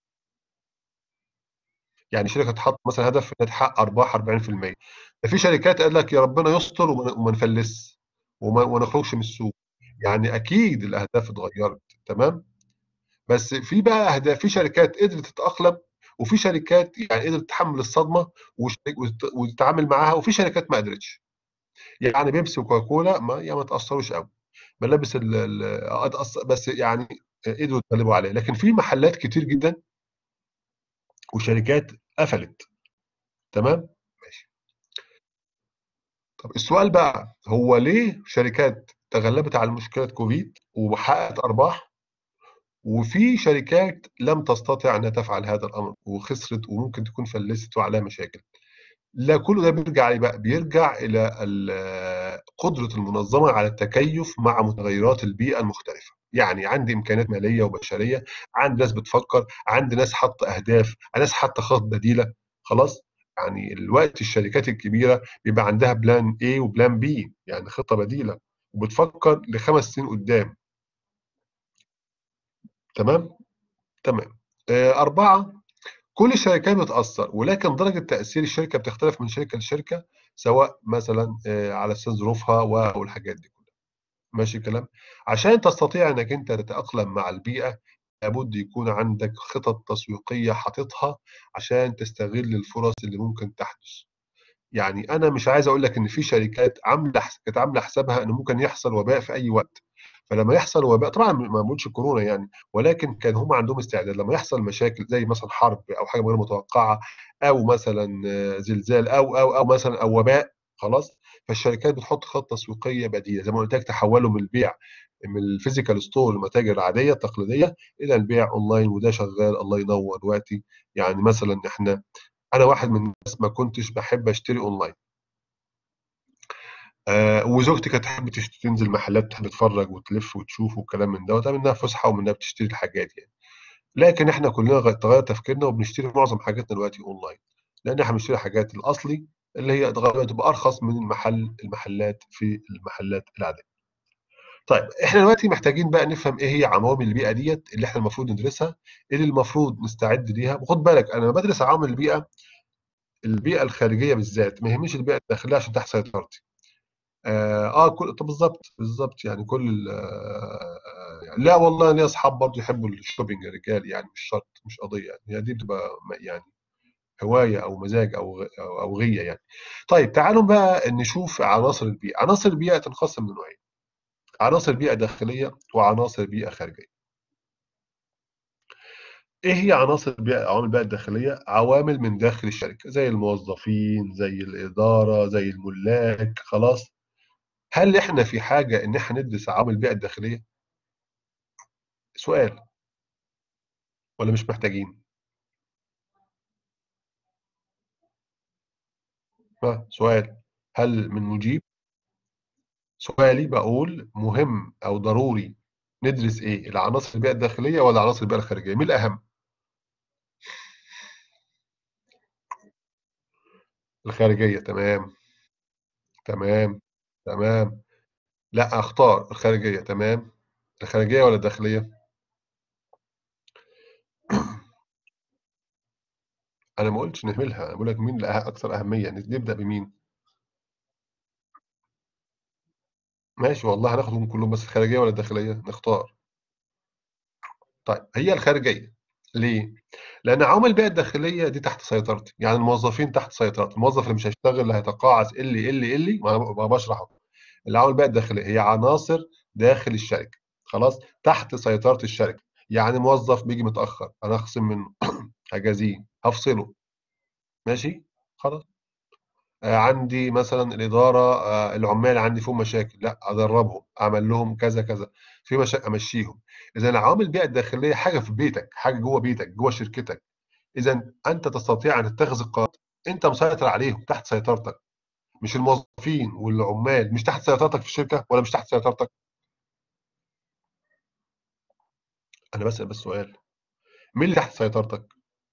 يعني شركه تحط مثلا هدف انها تحقق ارباح 40% ده في شركات قال لك يا ربنا يستر وما وما نفلس وما وما نخرجش من السوق يعني اكيد الاهداف اتغيرت تمام بس في بقى اهداف في شركات قدرت تتاقلم وفي شركات يعني قدرت تتحمل الصدمه وشرك- وت- وتتعامل معاها وفي شركات ما قدرتش يعني بيبسي وكوكاكولا ما يعني ما تاثروش قوي ملابس ال ال- آه، اتأثر- بس يعني قدروا يتغلبوا عليه لكن في محلات كتير جدا وشركات قفلت تمام ماشي طب السؤال بقى هو ليه شركات تغلبت على مشكله كوفيد وحققت ارباح وفي شركات لم تستطع انها تفعل هذا الامر وخسرت وممكن تكون فلست وعليها مشاكل لا كل ده بيرجع إيه بقى بيرجع الى ال- قدره المنظمه على التكيف مع متغيرات البيئه المختلفه يعني عندي امكانيات ماليه وبشريه عندي ناس بتفكر عندي ناس حاطه اهداف ناس حاطه خطط بديله خلاص يعني الوقت الشركات الكبيره بيبقى عندها بلان A وبلان B يعني خطه بديله وبتفكر لخمس سنين قدام تمام تمام آه، أربعة كل الشركات بتأثر ولكن درجة تأثير الشركة بتختلف من شركة لشركة سواء مثلا آه، على أساس ظروفها و- والحاجات دي كلها ماشي الكلام عشان تستطيع انك انت تتأقلم مع البيئة لابد يكون عندك خطط تسويقية حاططها عشان تستغل الفرص اللي ممكن تحدث يعني انا مش عايز اقول لك ان في شركات عامله حس- كانت عامله حسابها ان ممكن يحصل وباء في اي وقت فلما يحصل وباء طبعا ما بقولش كورونا يعني ولكن كان هم عندهم استعداد لما يحصل مشاكل زي مثلا حرب او حاجه غير متوقعه او مثلا آه، زلزال او او او مثلا او وباء خلاص فالشركات بتحط خطه تسويقيه بديله زي ما قلت لك تحولوا من البيع من الفيزيكال ستور المتاجر العاديه التقليديه الى البيع اونلاين وده شغال الله ينور وقتي يعني مثلا احنا انا واحد من الناس ما كنتش بحب اشتري اونلاين آه وزوجتي كانت تحب تشت- تنزل محلات تحب تتفرج وتلف وتشوف والكلام من ده منها فسحه ومنها بتشتري الحاجات يعني لكن احنا كلنا غ- تغير تفكيرنا وبنشتري معظم حاجاتنا دلوقتي اونلاين لان احنا بنشتري الحاجات الاصلي اللي هي غالبا تبقى ارخص من المحل المحلات في المحلات العاديه طيب احنا دلوقتي محتاجين بقى نفهم ايه هي عوامل البيئه ديت اللي احنا المفروض ندرسها إيه اللي المفروض نستعد ليها وخد بالك انا لما بدرس عوامل البيئه البيئه الخارجيه بالذات ما يهمنيش البيئه الداخليه عشان تحت سيطرتي اه آه، كل طب بالظبط بالظبط يعني كل ال- آه آه، يعني لا والله ليا اصحاب برضه يحبوا الشوبينج الرجال يعني مش شرط مش قضيه يعني هي دي بتبقى م- يعني هوايه او مزاج او غ- او أو غيه يعني طيب تعالوا بقى نشوف عناصر البيئه عناصر البيئه تنقسم لنوعين عناصر بيئه داخليه وعناصر بيئه خارجيه ايه هي عناصر البيئه عوامل البيئه الداخليه عوامل من داخل الشركه زي الموظفين زي الاداره زي الملاك خلاص هل احنا في حاجه ان احنا ندرس عوامل البيئه الداخليه سؤال ولا مش محتاجين ها سؤال هل من مجيب سؤالي بقول مهم او ضروري ندرس ايه العناصر البيئه الداخليه ولا عناصر البيئه الخارجيه مين الاهم الخارجيه تمام تمام تمام لا اختار الخارجيه تمام الخارجيه ولا الداخليه انا ما قلتش نهملها انا بقول لك مين الأه- اكثر اهميه نبدا بمين ماشي والله هناخدهم كلهم بس الخارجيه ولا الداخليه نختار طيب هي الخارجيه ليه لان عوامل البيئه الداخليه دي تحت سيطرتي يعني الموظفين تحت سيطرتي الموظف اللي مش هيشتغل اللي هيتقاعس اللي اللي اللي ما أنا ما بشرحه العوامل البيئه الداخليه هي عناصر داخل الشركه خلاص تحت سيطره الشركه يعني موظف بيجي متاخر انا اخصم منه هجازيه هفصله ماشي خلاص آه، عندي مثلا الاداره آه، العمال عندي فيهم مشاكل لا ادربهم اعمل لهم كذا كذا في مشاكل امشيهم اذا العوامل البيئه الداخليه حاجه في بيتك حاجه جوه بيتك جوه شركتك اذا انت تستطيع ان تتخذ القرارات انت مسيطر عليهم تحت سيطرتك مش الموظفين والعمال مش تحت سيطرتك في الشركه ولا مش تحت سيطرتك انا بسال بس سؤال مين اللي تحت سيطرتك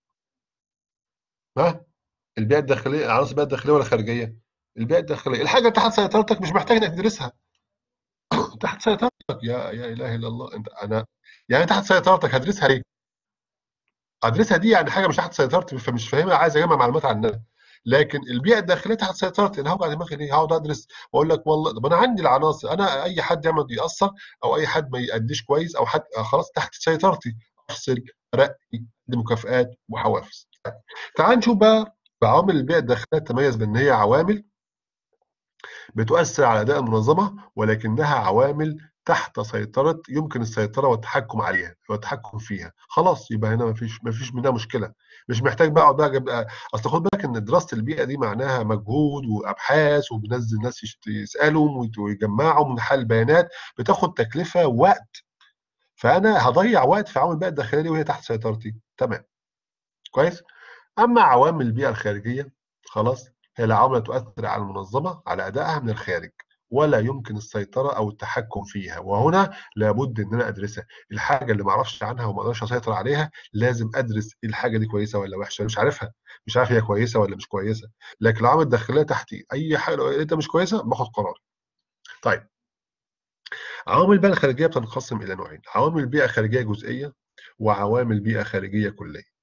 ها البيئه الداخليه العناصر البيئه الداخليه ولا الخارجيه البيئه الداخليه الحاجه اللي تحت سيطرتك مش محتاج انك تدرسها تحت سيطرتك يا يا اله الا الله انت انا يعني تحت سيطرتك هدرسها ليه ادرسها دي يعني حاجه مش تحت سيطرتي فمش فاهمها عايز اجمع معلومات عنها لكن البيئه الداخليه تحت سيطرتي انا هوجع دماغي ليه هقعد ادرس واقول لك والله طب انا عندي العناصر انا اي حد يعمل ياثر او اي حد ما يأديش كويس او حد آه خلاص تحت سيطرتي افصل ارقي دي مكافآت وحوافز تعال نشوف بقى بعوامل البيئه الداخليه تتميز بان هي عوامل بتؤثر على أداء المنظمة ولكنها عوامل تحت سيطرة يمكن السيطرة والتحكم عليها والتحكم فيها خلاص يبقى هنا مفيش مفيش منها مشكلة مش محتاج بقى اقعد بقى أجيب- اصل خد بالك ان دراسة البيئة دي معناها مجهود وابحاث وبنزل ناس يشت- يسألهم ويت- ويجمعهم ونحلل بيانات بتاخد تكلفة ووقت فانا هضيع وقت في عوامل البيئة الداخلية دي وهي تحت سيطرتي تمام كويس اما عوامل البيئة الخارجية خلاص هي العوامل تؤثر على المنظمة على أدائها من الخارج ولا يمكن السيطرة أو التحكم فيها وهنا لابد إن أنا أدرسها الحاجة اللي ما أعرفش عنها وما أقدرش أسيطر عليها لازم أدرس الحاجة دي كويسة ولا وحشة أنا مش عارفها مش عارف هي كويسة ولا مش كويسة لكن العوامل الداخلية تحتي أي حاجة لو أنت مش كويسة باخد قرار طيب عوامل البيئة الخارجية بتنقسم إلى نوعين عوامل بيئة خارجية جزئية وعوامل بيئة خارجية كلية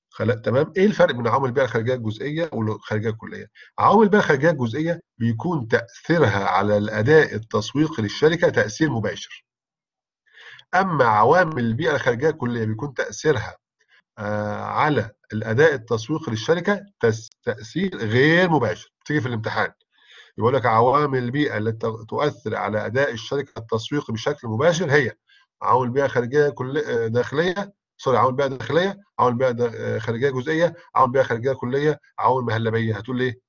خلا تمام ايه الفرق بين عوامل البيئه الخارجيه الجزئيه والخارجيه الكليه عوامل البيئه الخارجيه الجزئيه بيكون تاثيرها على الاداء التسويقي للشركه تاثير مباشر اما عوامل البيئه الخارجيه الكليه بيكون تاثيرها آه على الاداء التسويقي للشركه تاثير غير مباشر تيجي في الامتحان يقول لك عوامل البيئه التي تؤثر على اداء الشركه التسويقي بشكل مباشر هي عوامل بيئه خارجيه كل داخليه سوري عوامل بيئه داخليه عوامل بيئه خارجيه جزئيه عوامل بيئه خارجيه كليه عوامل مهلبيه هتقول ايه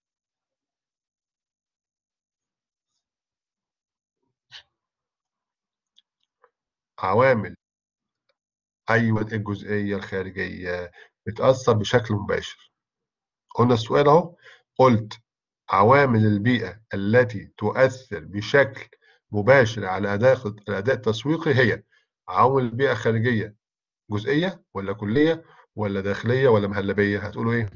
عوامل ايوه الجزئيه الخارجيه بتاثر بشكل مباشر قلنا السؤال اهو قلت عوامل البيئه التي تؤثر بشكل مباشر على اداء الاداء التسويقي هي عوامل البيئه الخارجيه جزئيه ولا كليه ولا داخليه ولا مهلبيه هتقولوا ايه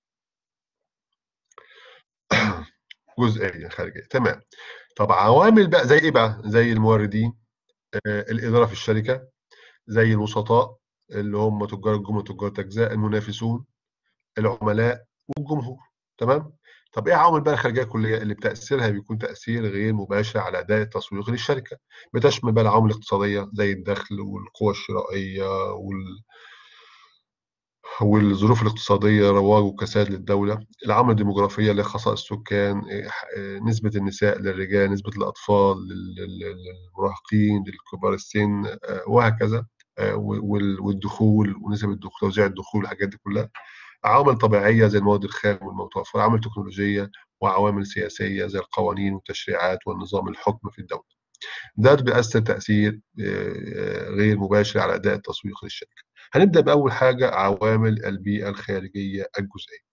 جزئيه خارجيه تمام طب عوامل بقى زي ايه بقى زي الموردين آه الاداره في الشركه زي الوسطاء اللي هم تجار الجمله تجار التجزئه المنافسون العملاء والجمهور تمام طب ايه عوامل بقى الخارجيه الكليه اللي بتاثيرها بيكون تاثير غير مباشر على اداء التسويق للشركه بتشمل بقى العوامل الاقتصاديه زي الدخل والقوى الشرائيه وال والظروف الاقتصادية رواج وكساد للدولة العوامل الديموغرافية اللي خصائص السكان نسبة النساء للرجال نسبة الأطفال للمراهقين للكبار السن وهكذا والدخول ونسب الدخول توزيع الدخول الحاجات دي كلها عوامل طبيعية زي المواد الخام والمتوفرة عوامل تكنولوجية وعوامل سياسية زي القوانين والتشريعات والنظام الحكم في الدولة ده بيأثر تأثير غير مباشر على أداء التسويق للشركة هنبدأ بأول حاجة عوامل البيئة الخارجية الجزئية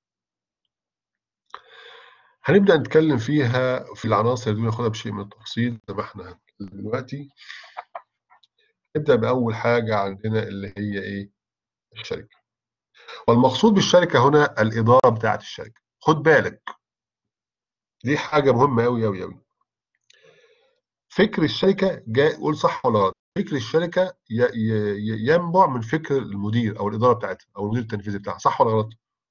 هنبدأ نتكلم فيها في العناصر دي وناخدها بشيء من التفصيل زي ما احنا دلوقتي نبدأ بأول حاجة عندنا اللي هي إيه؟ الشركة والمقصود بالشركة هنا الإدارة بتاعة الشركة خد بالك دي حاجة مهمة أوي أوي أوي فكر الشركة جاي قول صح ولا غلط فكر الشركة ينبع من فكر المدير أو الإدارة بتاعتها أو المدير التنفيذي بتاعها صح ولا غلط؟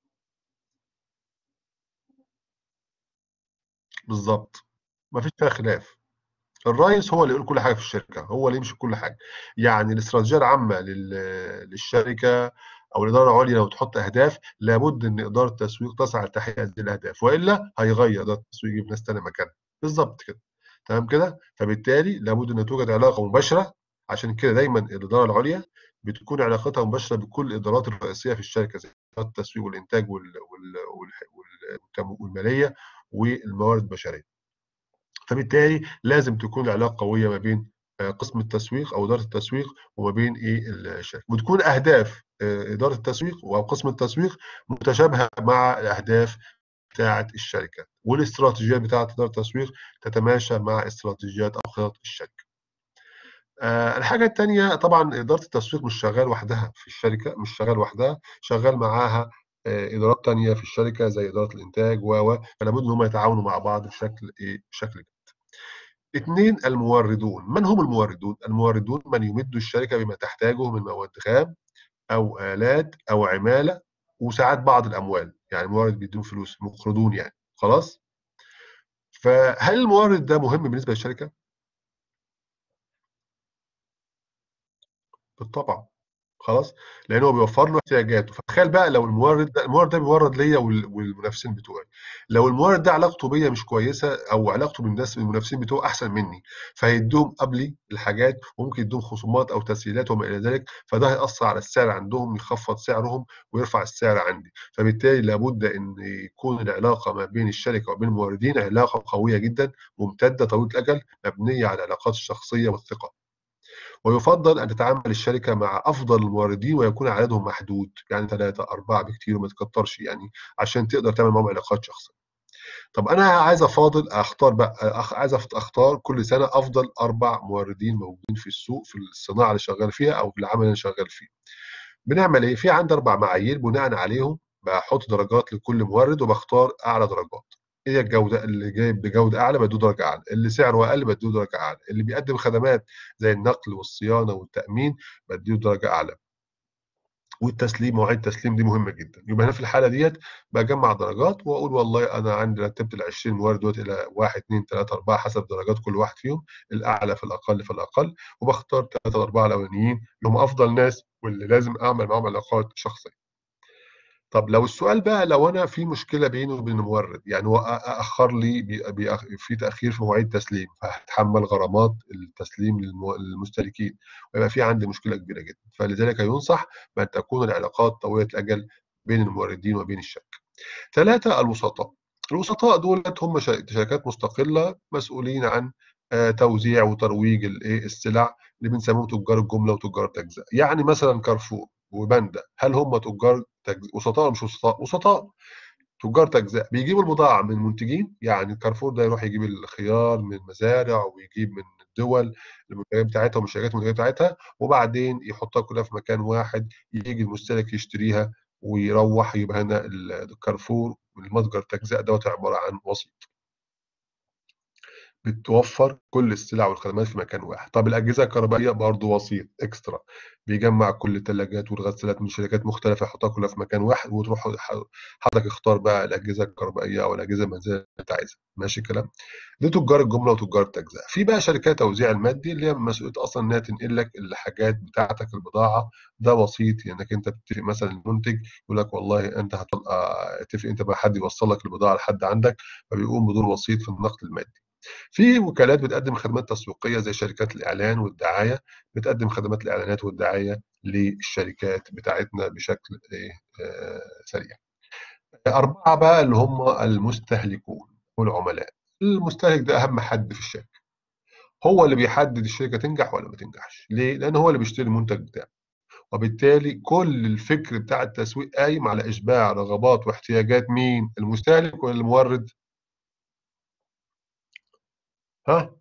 بالظبط مفيش فيها خلاف الرئيس هو اللي يقول كل حاجه في الشركه هو اللي يمشي كل حاجه يعني الاستراتيجيه العامه للشركه او الاداره العليا لو تحط اهداف لابد ان اداره التسويق تسعى لتحقيق هذه الاهداف والا هيغير اداره التسويق يجيب ناس ثانيه مكانها بالظبط كده تمام كده فبالتالي لابد ان توجد علاقه مباشره عشان كده دايما الاداره العليا بتكون علاقتها مباشره بكل الادارات الرئيسيه في الشركه زي اداره التسويق والانتاج وال... وال... والماليه والموارد البشريه فبالتالي لازم تكون العلاقه قويه ما بين قسم التسويق او اداره التسويق وما بين ايه الشركه وتكون اهداف اداره التسويق او قسم التسويق متشابهه مع الاهداف بتاعه الشركه والاستراتيجيات بتاعه اداره التسويق تتماشى مع استراتيجيات او خطط الشركه أه الحاجه الثانيه طبعا اداره التسويق مش شغال وحدها في الشركه مش شغال وحدها شغال معاها ادارات تانية في الشركه زي اداره الانتاج و فلا بد ان هم يتعاونوا مع بعض بشكل ايه بشكل جيد. اثنين الموردون، من هم الموردون؟ الموردون من يمد الشركه بما تحتاجه من مواد خام او الات او عماله وساعات بعض الاموال، يعني المورد بيديهم فلوس مقرضون يعني، خلاص؟ فهل المورد ده مهم بالنسبه للشركه؟ بالطبع خلاص لان هو بيوفر له احتياجاته فتخيل بقى لو المورد ده المورد ده بيورد ليا والمنافسين بتوعي لو المورد ده علاقته بيا مش كويسه او علاقته بالناس المنافسين بتوعه احسن مني فهيدوهم قبلي الحاجات وممكن يدوهم خصومات او تسهيلات وما الى ذلك فده هياثر على السعر عندهم يخفض سعرهم ويرفع السعر عندي فبالتالي لابد ان يكون العلاقه ما بين الشركه وبين الموردين علاقه قويه جدا ممتده طويله الاجل مبنيه على العلاقات الشخصيه والثقه ويفضل أن تتعامل الشركة مع أفضل الموردين ويكون عددهم محدود يعني ثلاثة أربعة بكتير وما تكترش يعني عشان تقدر تعمل معاهم علاقات شخصية. طب أنا عايز أفاضل أختار بقى عايز أختار كل سنة أفضل أربع موردين موجودين في السوق في الصناعة اللي شغال فيها أو في العمل اللي شغال فيه. بنعمل إيه؟ في عندي أربع معايير بناء عليهم بحط درجات لكل مورد وبختار أعلى درجات. هي الجوده اللي جايب بجوده اعلى بديه درجه اعلى اللي سعره اقل بديه درجه اعلى اللي بيقدم خدمات زي النقل والصيانه والتامين بديه درجه اعلى والتسليم مواعيد التسليم دي مهمه جدا يبقى هنا في الحاله ديت بجمع درجات واقول والله انا عندي رتبت ال 20 مورد دوت الى 1 2 3 4 حسب درجات كل واحد فيهم الاعلى في الاقل في الاقل وبختار 3 4 الاولانيين اللي هم افضل ناس واللي لازم اعمل معاهم علاقات شخصيه طب لو السؤال بقى لو انا في مشكله بيني وبين المورد يعني هو أ- اخر لي بي- بيأخ- في تاخير في مواعيد التسليم فهتحمل غرامات التسليم للمو- للمستهلكين ويبقى في عندي مشكله كبيره جدا فلذلك ينصح بان تكون العلاقات طويله الاجل بين الموردين وبين الشركه. ثلاثه الوسطاء. الوسطاء دولت هم شر- شركات مستقله مسؤولين عن آه، توزيع وترويج الايه السلع اللي بنسميهم تجار الجمله وتجار التجزئه يعني مثلا كارفور وباندا هل هم تجار تجز... وسطاء ولا مش وسطاء؟ وسطاء تجار تجزئه بيجيبوا البضاعه من منتجين يعني كارفور ده يروح يجيب الخيار من مزارع ويجيب من الدول المنتجات بتاعتها ومن الشركات المنتجات بتاعتها وبعدين يحطها كلها في مكان واحد يجي المستهلك يشتريها ويروح يبقى هنا الكارفور المتجر التجزئه دوت عباره عن وسيط بتوفر كل السلع والخدمات في مكان واحد طب الأجهزة الكهربائية برضه وسيط إكسترا بيجمع كل الثلاجات والغسالات من شركات مختلفة يحطها كلها في مكان واحد وتروح ح- حضرتك اختار بقى الأجهزة الكهربائية أو الأجهزة المنزلية اللي أنت عايزها ماشي الكلام دي تجار الجملة وتجار التجزئة في بقى شركات توزيع المادي اللي هي مسؤولية أصلا إنها تنقل لك الحاجات بتاعتك البضاعة ده وسيط يعني إنك أنت بتتفق مثلا المنتج يقول لك والله أنت هتبقى اتفق أنت مع حد يوصل لك البضاعة لحد عندك فبيقوم بدور وسيط في النقل المادي في وكالات بتقدم خدمات تسويقية زي شركات الإعلان والدعاية بتقدم خدمات الإعلانات والدعاية للشركات بتاعتنا بشكل إيه آه سريع. أربعة بقى اللي هم المستهلكون والعملاء. المستهلك ده أهم حد في الشركة. هو اللي بيحدد الشركة تنجح ولا ما تنجحش. ليه؟ لأن هو اللي بيشتري المنتج بتاعه. وبالتالي كل الفكر بتاع التسويق قايم على إشباع رغبات واحتياجات مين؟ المستهلك ولا المورد؟ ها؟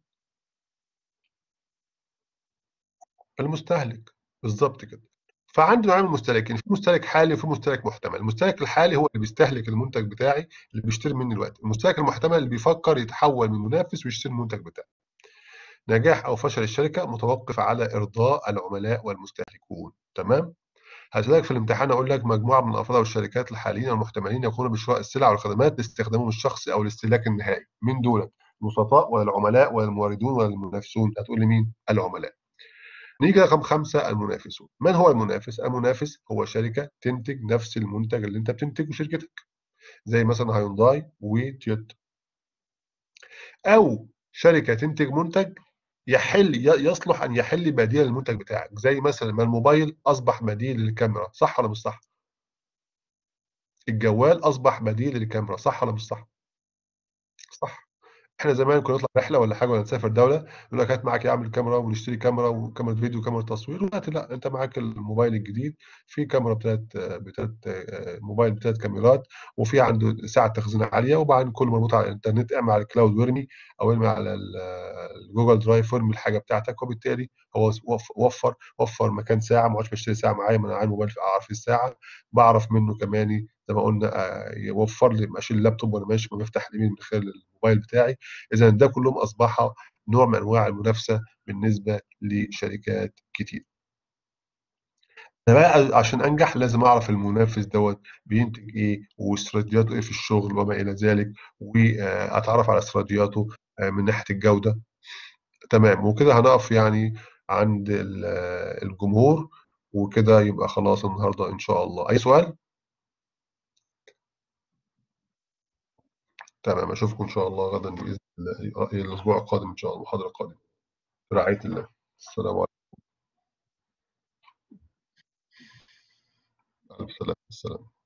المستهلك بالظبط كده فعندي نوعين من المستهلكين في مستهلك حالي وفي مستهلك محتمل المستهلك الحالي هو اللي بيستهلك المنتج بتاعي اللي بيشتري مني دلوقتي المستهلك المحتمل اللي بيفكر يتحول من منافس ويشتري المنتج بتاعي نجاح او فشل الشركه متوقف على ارضاء العملاء والمستهلكون تمام هسألك في الامتحان اقول لك مجموعه من الافراد والشركات الحاليين والمحتملين يقومون بشراء السلع والخدمات لاستخدامهم الشخصي او الاستهلاك النهائي مين دول الوسطاء ولا العملاء ولا الموردون ولا المنافسون هتقول لي مين العملاء نيجي رقم خمسة المنافسون من هو المنافس؟ المنافس هو شركة تنتج نفس المنتج اللي انت بتنتجه شركتك زي مثلا هيونداي وتويوتا او شركة تنتج منتج يحل ي- يصلح ان يحل بديل للمنتج بتاعك زي مثلا ما الموبايل اصبح بديل للكاميرا صح ولا مش صح؟ الجوال اصبح بديل للكاميرا صح ولا مش صح؟ صح احنا زمان كنا نطلع رحله ولا حاجه ولا نسافر دوله يقول لك هات معاك يا عم الكاميرا ونشتري كاميرا وكاميرا فيديو وكاميرا تصوير دلوقتي لا انت معاك الموبايل الجديد في كاميرا بثلاث بثلاث موبايل بثلاث كاميرات وفي عنده سعه تخزين عاليه وبعدين كله مربوط على الانترنت اعمل على الكلاود وارمي او ارمي على ال- الجوجل درايف وارمي الحاجه بتاعتك وبالتالي هو وف- وفر وفر مكان ساعه ما عادش بشتري ساعه معايا ما انا عندي موبايل اعرف الساعه بعرف منه كمان زي ما قلنا آه، يوفر لي اشيل اللابتوب وانا ماشي بفتح الايميل من خلال الموبايل بتاعي اذا ده كلهم اصبح نوع من انواع المنافسه بالنسبه لشركات كتير انا بقى عشان انجح لازم اعرف المنافس دوت بينتج ايه واستراتيجياته ايه في الشغل وما الى ذلك واتعرف على استراتيجياته آه، من ناحيه الجوده تمام وكده هنقف يعني عند ال- آه، الجمهور وكده يبقى خلاص النهارده ان شاء الله اي سؤال تمام اشوفكم ان شاء الله غدا باذن الله الاسبوع القادم ان شاء الله المحاضره القادمه برعايه الله السلام عليكم الف سلام السلام